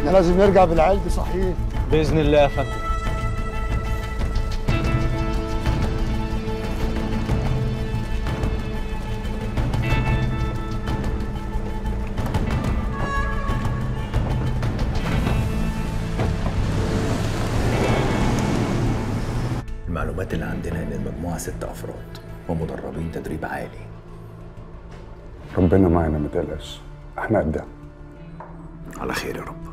احنا لازم نرجع بالعيال دي صحيح باذن الله يا فندم المعلومات اللي عندنا ان المجموعه ست افراد ومدربين تدريب عالي ربنا معانا ما تقلقش احنا قدام على خير يا رب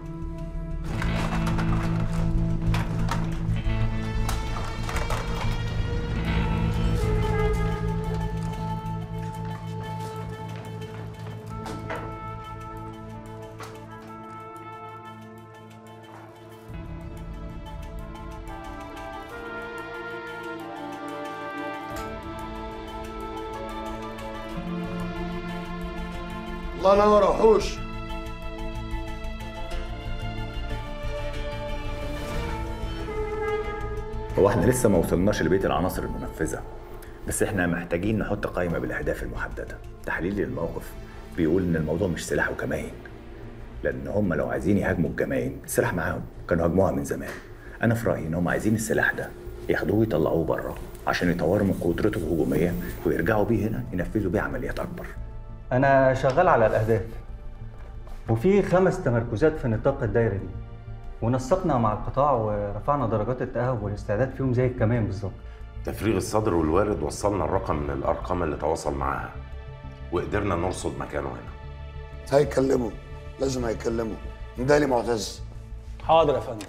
الله ينور يا وحوش هو احنا لسه ما وصلناش لبيت العناصر المنفذه بس احنا محتاجين نحط قائمه بالاهداف المحدده تحليلي للموقف بيقول ان الموضوع مش سلاح وكمائن لان هم لو عايزين يهاجموا الجماين السلاح معاهم كانوا هاجموها من زمان انا في رايي ان هم عايزين السلاح ده ياخدوه ويطلعوه بره عشان يطوروا من قدرته الهجوميه ويرجعوا بيه هنا ينفذوا بيه عمليات اكبر أنا شغال على الأهداف وفي خمس تمركزات في نطاق الدايرة دي ونسقنا مع القطاع ورفعنا درجات التأهب والاستعداد فيهم زي الكمان بالظبط تفريغ الصدر والوارد وصلنا الرقم من الارقام اللي تواصل معاها وقدرنا نرصد مكانه هنا هيكلموا لازم هيكلموا ندالي معتز حاضر يا فندم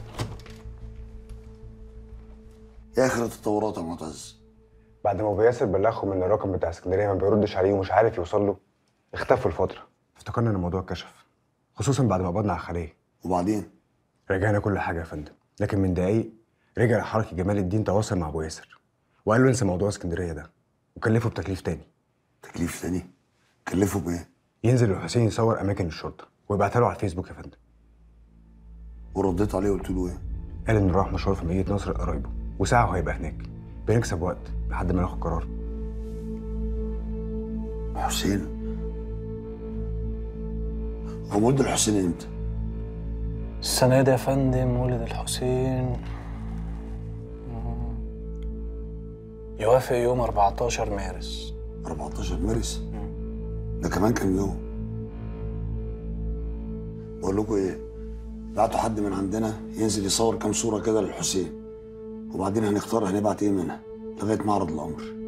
يا اخر التطورات يا معتز بعد ما ابو ياسر بلغهم ان الرقم بتاع اسكندريه ما بيردش عليه ومش عارف يوصل له اختفوا لفتره افتكرنا ان الموضوع اتكشف خصوصا بعد ما قبضنا على الخليه وبعدين رجعنا كل حاجه يا فندم لكن من دقايق رجع الحركي جمال الدين تواصل مع ابو ياسر وقال له انسى موضوع اسكندريه ده وكلفه بتكليف تاني تكليف تاني كلفوا بايه ينزل الحسين يصور اماكن الشرطه ويبعتها له على الفيسبوك يا فندم ورديت عليه وقلت له ايه قال انه راح مشوار في مدينه نصر لقرايبه وساعه وهيبقى هناك بنكسب وقت لحد ما ناخد قرار حسين هو مولد الحسين امتى السنة دي يا فندم مولد الحسين مم. يوافق يوم 14 مارس 14 مارس ده كمان كام يوم بقول لكم ايه بعتوا حد من عندنا ينزل يصور كام صوره كده للحسين وبعدين هنختار هنبعت ايه منها لغايه معرض الامر